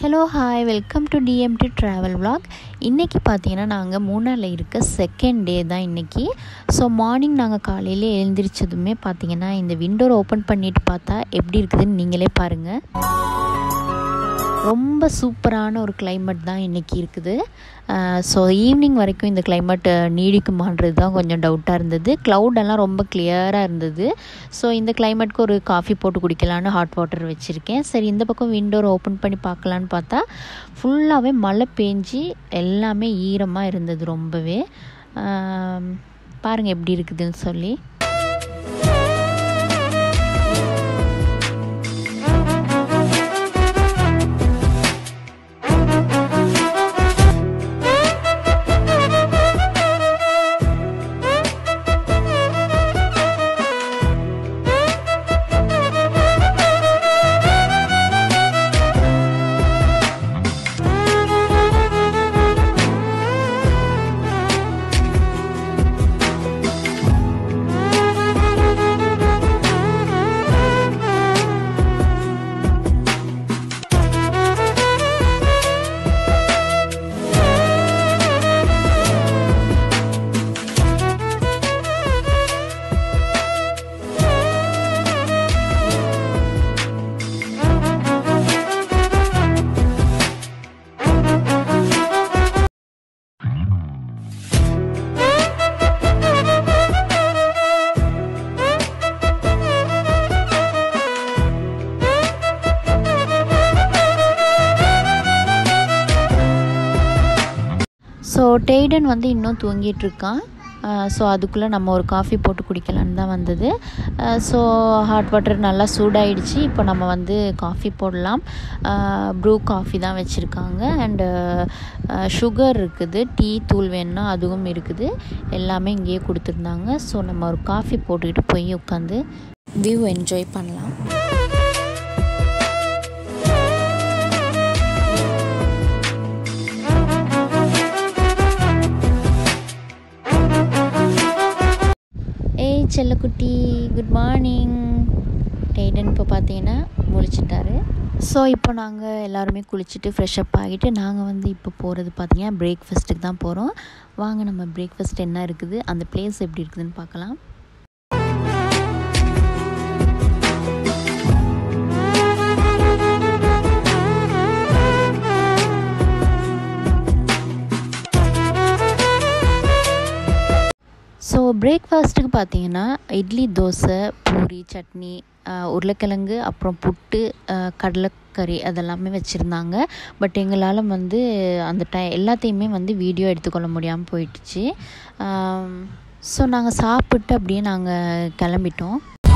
hello hi welcome to TMT travel vlog இன்றைக்கி பார்த்தீங்கன்னா நாங்கள் மூணாரில் இருக்க செகண்ட் டே தான் இன்றைக்கி ஸோ மார்னிங் நாங்கள் காலையில் எழுந்திரிச்சதுமே பார்த்தீங்கன்னா இந்த விண்டோரை ஓப்பன் பண்ணிட்டு பார்த்தா எப்படி இருக்குதுன்னு நீங்களே பாருங்கள் ரொம்ப சூப்பரான ஒரு climate தான் இன்றைக்கி இருக்குது ஸோ ஈவினிங் வரைக்கும் இந்த climate நீடிக்குமான்றது தான் கொஞ்சம் டவுட்டாக இருந்தது cloud எல்லாம் ரொம்ப கிளியராக இருந்தது ஸோ இந்த கிளைமேட்க்கு ஒரு காஃபி போட்டு குடிக்கலான்னு ஹாட் வாட்டர் வச்சுருக்கேன் சரி இந்த பக்கம் விண்டோரை ஓப்பன் பண்ணி பார்க்கலான்னு பார்த்தா ஃபுல்லாகவே மழை பெஞ்சி எல்லாமே ஈரமாக இருந்தது ரொம்பவே பாருங்கள் எப்படி இருக்குதுன்னு சொல்லி ஸோ டெய்டன் வந்து இன்னும் தூங்கிட்டு இருக்கான் ஸோ அதுக்குள்ளே நம்ம ஒரு காஃபி போட்டு குடிக்கலான்னு தான் வந்தது ஸோ ஹாட் வாட்டர் நல்லா சூடாயிடுச்சு இப்போ நம்ம வந்து காஃபி போடலாம் ப்ரூ காஃபி தான் வச்சுருக்காங்க அண்டு சுகர் இருக்குது டீ தூள் வேணும்னா அதுவும் இருக்குது எல்லாமே இங்கேயே கொடுத்துருந்தாங்க ஸோ நம்ம ஒரு காஃபி போட்டுக்கிட்டு போய் உட்காந்து வியூ என்ஜாய் பண்ணலாம் ஏய் செல்லக்குட்டி குட் மார்னிங் டெய்டன் இப்போ பார்த்தீங்கன்னா முழிச்சிட்டாரு ஸோ இப்போ நாங்கள் எல்லாருமே குளிச்சுட்டு ஃப்ரெஷ்அப் ஆகிட்டு நாங்கள் வந்து இப்போ போகிறது பார்த்தீங்கன்னா பிரேக்ஃபாஸ்ட்டுக்கு தான் போகிறோம் வாங்க நம்ம பிரேக்ஃபாஸ்ட் என்ன இருக்குது அந்த பிளேஸ் எப்படி இருக்குதுன்னு பார்க்கலாம் ஸோ பிரேக்ஃபாஸ்ட்டுக்கு பார்த்தீங்கன்னா இட்லி தோசை பூரி சட்னி உருளைக்கிழங்கு அப்புறம் புட்டு கடலைக்கறி அதெல்லாமே வச்சுருந்தாங்க பட் எங்களால் வந்து அந்த டை எல்லாத்தையுமே வந்து வீடியோ எடுத்துக்கொள்ள முடியாமல் போயிடுச்சு ஸோ நாங்கள் சாப்பிட்டு அப்படியே நாங்கள் கிளம்பிட்டோம்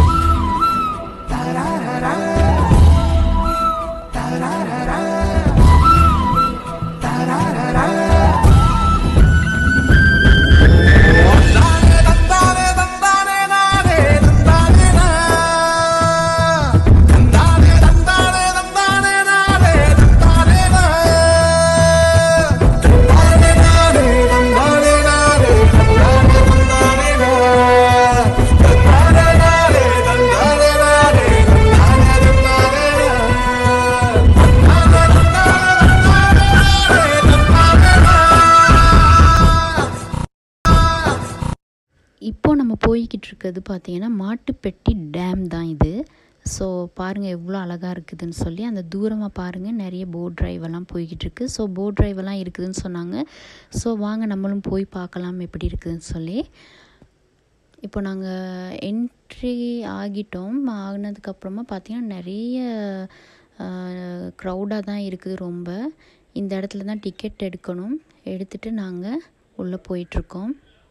இப்போது நம்ம போய்கிட்டு இருக்கிறது பார்த்தீங்கன்னா மாட்டுப்பெட்டி டேம் தான் இது ஸோ பாருங்கள் எவ்வளோ அழகாக இருக்குதுன்னு சொல்லி அந்த தூரமாக பாருங்கள் நிறைய போட் ட்ரைவெல்லாம் போய்கிட்டு இருக்குது ஸோ போட் ட்ரைவெல்லாம் இருக்குதுன்னு சொன்னாங்க ஸோ வாங்க நம்மளும் போய் பார்க்கலாம் எப்படி இருக்குதுன்னு சொல்லி இப்போ நாங்கள் என்ட்ரி ஆகிட்டோம் ஆகினதுக்கப்புறமா பார்த்தீங்கன்னா நிறைய க்ரௌடாக தான் இருக்குது ரொம்ப இந்த இடத்துல தான் டிக்கெட் எடுக்கணும் எடுத்துகிட்டு நாங்கள் உள்ளே போயிட்டுருக்கோம்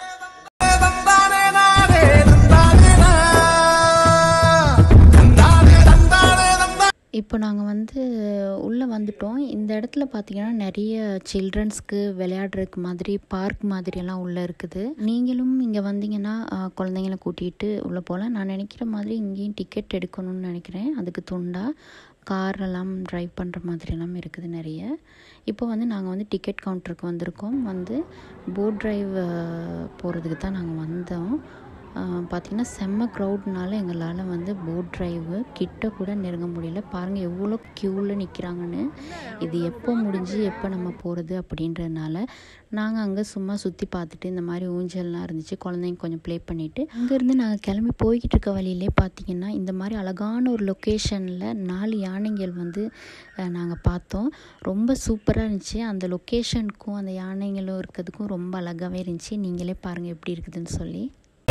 இப்போ நாங்கள் வந்து உள்ளே வந்துட்டோம் இந்த இடத்துல பார்த்தீங்கன்னா நிறைய சில்ட்ரன்ஸ்க்கு விளையாடுறதுக்கு மாதிரி பார்க் மாதிரியெல்லாம் உள்ளே இருக்குது நீங்களும் இங்கே வந்தீங்கன்னா குழந்தைங்கள கூட்டிகிட்டு உள்ளே போகலாம் நான் நினைக்கிற மாதிரி இங்கேயும் டிக்கெட் எடுக்கணும்னு நினைக்கிறேன் அதுக்கு துண்டா காரெல்லாம் ட்ரைவ் பண்ணுற மாதிரியெல்லாம் இருக்குது நிறைய இப்போ வந்து நாங்கள் வந்து டிக்கெட் கவுண்டருக்கு வந்திருக்கோம் வந்து போட் ட்ரைவ் போகிறதுக்கு தான் நாங்கள் வந்தோம் பார்த்திங்கன்னா செம்ம க்ரௌட்னால எங்களால் வந்து போட் ட்ரைவு கிட்ட கூட நெருங்க முடியல பாருங்கள் எவ்வளோ க்யூவில் நிற்கிறாங்கன்னு இது எப்போ முடிஞ்சு எப்போ நம்ம போகிறது அப்படின்றதுனால நாங்கள் அங்கே சும்மா சுற்றி பார்த்துட்டு இந்த மாதிரி ஊஞ்சல்லாம் இருந்துச்சு குழந்தைங்க கொஞ்சம் ப்ளே பண்ணிவிட்டு அங்கேருந்து நாங்கள் கிளம்பி போய்கிட்டு இருக்க வழியிலே பார்த்திங்கன்னா இந்த மாதிரி அழகான ஒரு லொக்கேஷனில் நாலு யானைகள் வந்து நாங்கள் பார்த்தோம் ரொம்ப சூப்பராக இருந்துச்சு அந்த லொக்கேஷனுக்கும் அந்த யானைகளும் இருக்கிறதுக்கும் ரொம்ப அழகாகவே இருந்துச்சு நீங்களே பாருங்கள் எப்படி இருக்குதுன்னு சொல்லி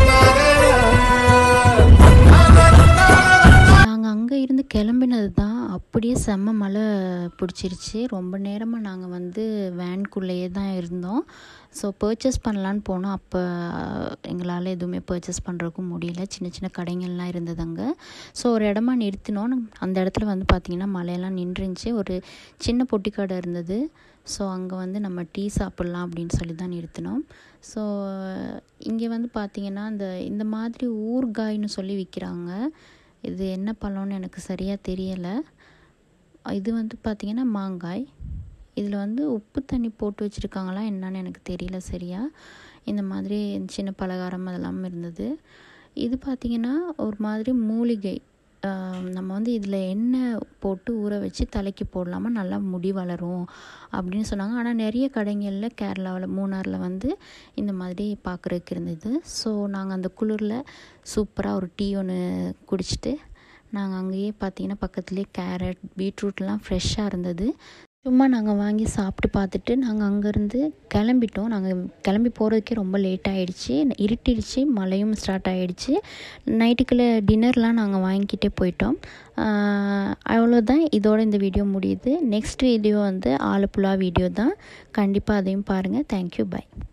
நாங்கள் அங்கே இருந்து கிளம்பினது தான் அப்படியே செம்ம மழை பிடிச்சிருச்சு ரொம்ப நேரமாக நாங்கள் வந்து வேன்குள்ளேயே தான் இருந்தோம் ஸோ பர்ச்சேஸ் பண்ணலான்னு போனோம் அப்போ எங்களால் எதுவுமே பர்ச்சேஸ் பண்ணுறதுக்கும் முடியல சின்ன சின்ன கடைகள்லாம் இருந்தது அங்கே ஸோ ஒரு இடமா நிறுத்தினோம் அந்த இடத்துல வந்து பார்த்திங்கன்னா மழையெல்லாம் நின்றுச்சு ஒரு சின்ன பொட்டி கடை இருந்தது ஸோ அங்கே வந்து நம்ம டீ சாப்பிட்லாம் அப்படின்னு சொல்லி தான் நிறுத்தினோம் ஸோ இங்கே வந்து பார்த்திங்கன்னா இந்த இந்த மாதிரி ஊறுகாய்னு சொல்லி விற்கிறாங்க இது என்ன பழம்னு எனக்கு சரியாக தெரியலை இது வந்து பார்த்திங்கன்னா மாங்காய் இதில் வந்து உப்பு தண்ணி போட்டு வச்சுருக்காங்களா என்னன்னு எனக்கு தெரியல சரியா இந்த மாதிரி சின்ன பலகாரம் அதெல்லாம் இருந்தது இது பார்த்திங்கன்னா ஒரு மாதிரி மூலிகை நம்ம வந்து இதில் எண்ணெய் போட்டு ஊற வச்சு தலைக்கு போடலாமா நல்லா முடி வளரும் அப்படின்னு சொன்னாங்க ஆனால் நிறைய கடைகளில் கேரளாவில் மூணாரில் வந்து இந்த மாதிரி பார்க்குறதுக்கு இருந்தது ஸோ நாங்கள் அந்த குளிரில் சூப்பராக ஒரு டீ ஒன்று குடிச்சிட்டு நாங்கள் அங்கேயே பார்த்தீங்கன்னா பக்கத்துலேயே கேரட் பீட்ரூட்லாம் ஃப்ரெஷ்ஷாக இருந்தது சும்மா நாங்கள் வாங்கி சாப்பிட்டு பார்த்துட்டு நாங்கள் அங்கேருந்து கிளம்பிட்டோம் நாங்கள் கிளம்பி போகிறதுக்கே ரொம்ப லேட் ஆகிடுச்சி இருட்டிடுச்சு மழையும் ஸ்டார்ட் ஆகிடுச்சு நைட்டுக்குள்ளே டின்னர்லாம் நாங்கள் வாங்கிக்கிட்டே போயிட்டோம் அவ்வளோதான் இதோட இந்த வீடியோ முடியுது நெக்ஸ்ட் வீடியோ வந்து ஆலப்புழா வீடியோ தான் கண்டிப்பாக அதையும் பாருங்கள் தேங்க்யூ பை